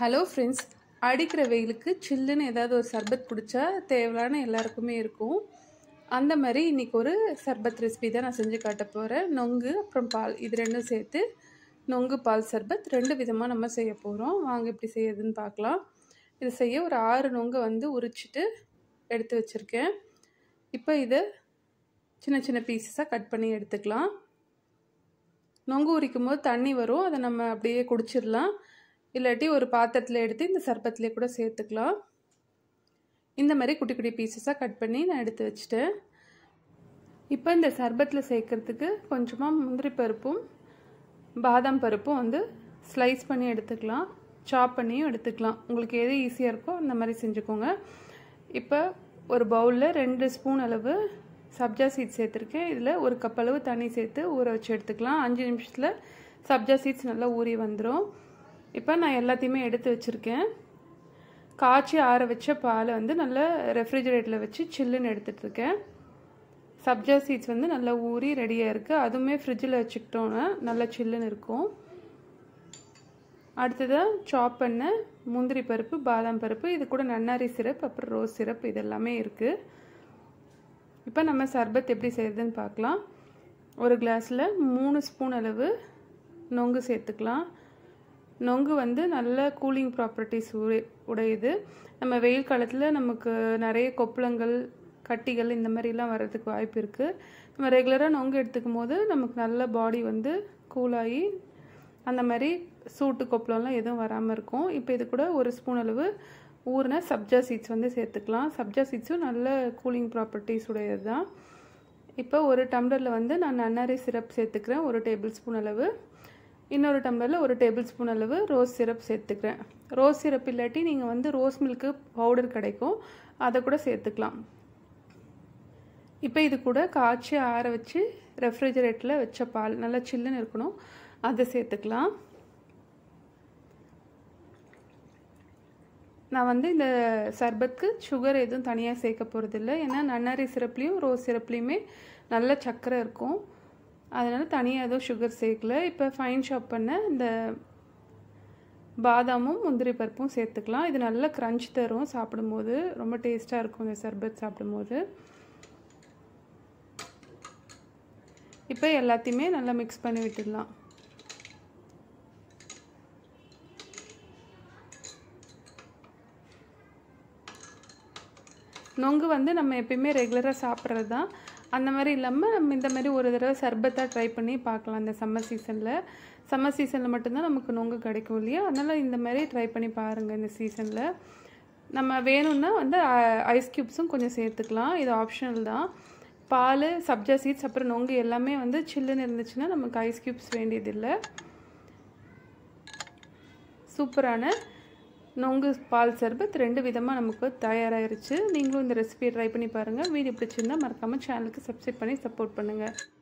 hello friends அடிக்கிற வெயிலுக்கு சில்லுன்னு ஏதாவது ஒரு சர்பத் குடித்தா தேவையான எல்லாருக்குமே இருக்கும் அந்த மாதிரி இன்றைக்கி ஒரு சர்பத் ரெசிபி தான் நான் செஞ்சு காட்ட போகிறேன் நொங்கு அப்புறம் பால் இது ரெண்டும் சேர்த்து நொங்கு பால் சர்பத் ரெண்டு விதமாக நம்ம செய்ய போகிறோம் வாங்க எப்படி செய்யறதுன்னு பார்க்கலாம் இது செய்ய ஒரு ஆறு நொங்கை வந்து உரிச்சிட்டு எடுத்து வச்சுருக்கேன் இப்போ இதை சின்ன சின்ன பீசஸாக கட் பண்ணி எடுத்துக்கலாம் நொங்கு உரிக்கும் போது தண்ணி வரும் அதை நம்ம அப்படியே குடிச்சிடலாம் இல்லாட்டி ஒரு பாத்திரத்தில் எடுத்து இந்த சர்பத்திலே கூட சேர்த்துக்கலாம் இந்த மாதிரி குட்டி குட்டி பீசஸாக கட் பண்ணி நான் எடுத்து வச்சுட்டேன் இப்போ இந்த சர்பத்தில் சேர்க்குறதுக்கு கொஞ்சமாக முந்திரி பருப்பும் பாதாம் பருப்பும் வந்து ஸ்லைஸ் பண்ணி எடுத்துக்கலாம் சாப் பண்ணியும் எடுத்துக்கலாம் உங்களுக்கு எது ஈஸியாக இருக்கோ அந்த மாதிரி செஞ்சுக்கோங்க இப்போ ஒரு பவுலில் ரெண்டு ஸ்பூன் அளவு சப்ஜா சீட்ஸ் சேர்த்துருக்கேன் இதில் ஒரு கப் அளவு தண்ணி சேர்த்து ஊற வச்சு எடுத்துக்கலாம் அஞ்சு நிமிஷத்தில் சப்ஜா சீட்ஸ் நல்லா ஊறி வந்துடும் இப்போ நான் எல்லாத்தையுமே எடுத்து வச்சுருக்கேன் காய்ச்சி ஆற வச்ச பாலை வந்து நல்லா ரெஃப்ரிஜரேட்டரில் வச்சு சில்லுன்னு எடுத்துகிட்ருக்கேன் சப்ஜா சீட்ஸ் வந்து நல்லா ஊறி ரெடியாக இருக்குது அதுவுமே ஃப்ரிட்ஜில் வச்சுக்கிட்டோன்னா நல்லா சில்லுன்னு இருக்கும் அடுத்ததாக சாப் பண்ண முந்திரி பருப்பு பாதாம் பருப்பு இது கூட நன்னாரி சிரப் அப்புறம் ரோஸ் சிரப் இது எல்லாமே இருக்குது இப்போ நம்ம சர்பத் எப்படி செய்கிறதுன்னு பார்க்கலாம் ஒரு கிளாஸில் மூணு ஸ்பூன் அளவு நொங்கு சேர்த்துக்கலாம் நொங்கு வந்து நல்ல கூலிங் ப்ராப்பர்ட்டிஸ் உடையது நம்ம வெயில் காலத்தில் நமக்கு நிறைய கொப்பளங்கள் கட்டிகள் இந்த மாதிரிலாம் வர்றதுக்கு வாய்ப்பு இருக்குது நம்ம ரெகுலராக நொங்கு எடுத்துக்கும் போது நமக்கு நல்ல பாடி வந்து கூலாகி அந்த மாதிரி சூட்டு கொப்பளம்லாம் எதுவும் வராமல் இருக்கும் இப்போ இது கூட ஒரு ஸ்பூன் அளவு ஊறின சப்ஜா சீட்ஸ் வந்து சேர்த்துக்கலாம் சப்ஜா சீட்ஸும் நல்ல கூலிங் ப்ராப்பர்ட்டிஸ் உடையது தான் இப்போ ஒரு டம்ளரில் வந்து நான் நன்னாரி சிரப் சேர்த்துக்கிறேன் ஒரு டேபிள் ஸ்பூன் அளவு இன்னொரு டம்ளரில் ஒரு டேபிள் ஸ்பூன் அளவு ரோஸ் சிரப் சேர்த்துக்கிறேன் ரோஸ் சிரப் இல்லாட்டி நீங்கள் வந்து ரோஸ் மில்க்கு பவுடர் கிடைக்கும் அதை கூட சேர்த்துக்கலாம் இப்போ இது கூட காய்ச்சி ஆற வச்சு ரெஃப்ரிஜரேட்டரில் வச்ச பால் நல்லா சில்லுன்னு இருக்கணும் அதை சேர்த்துக்கலாம் நான் வந்து இந்த சர்பத்துக்கு சுகர் எதுவும் தனியாக சேர்க்க போகிறதில்ல ஏன்னா நன்னாரி சிரப்லேயும் ரோஸ் சிரப்லேயுமே நல்ல சர்க்கரை இருக்கும் அதனால் தனியாக எதுவும் சுகர் சேர்க்கல இப்போ ஃபைன் ஷாப் பண்ண இந்த பாதாமும் முந்திரி பருப்பும் சேர்த்துக்கலாம் இது நல்ல க்ரன்ச் தரும் சாப்பிடும்போது ரொம்ப டேஸ்ட்டாக இருக்கும் இந்த சர்பத் சாப்பிடும்போது இப்போ எல்லாத்தையுமே நல்லா மிக்ஸ் பண்ணி விட்டுடலாம் நொங்கு வந்து நம்ம எப்பயுமே ரெகுலராக சாப்பிட்றது தான் அந்த மாதிரி இல்லாமல் நம்ம இந்த மாதிரி ஒரு தடவை சர்பத்தாக ட்ரை பண்ணி பார்க்கலாம் இந்த சம்மர் சீசனில் சம்மர் சீசனில் மட்டும்தான் நமக்கு நொங்கு கிடைக்கும் இல்லையா அதனால் இந்த மாதிரி ட்ரை பண்ணி பாருங்கள் இந்த சீசனில் நம்ம வேணும்னா வந்து ஐஸ் க்யூப்ஸும் கொஞ்சம் சேர்த்துக்கலாம் இது ஆப்ஷனல் தான் பால் சப்ஜா சீட்ஸ் அப்புறம் நொங்கு எல்லாமே வந்து சில்லுன்னு இருந்துச்சுன்னா நமக்கு ஐஸ் க்யூப்ஸ் வேண்டியதில்லை சூப்பரான நொங்கு பால் சர்பத் ரெண்டு விதமாக நமக்கு தயாராகிருச்சு நீங்களும் இந்த ரெசிபியை ட்ரை பண்ணி பாருங்கள் வீடியோ பிடிச்சிருந்தால் மறக்காமல் சேனலுக்கு சப்ஸ்கிரைப் பண்ணி சப்போர்ட் பண்ணுங்கள்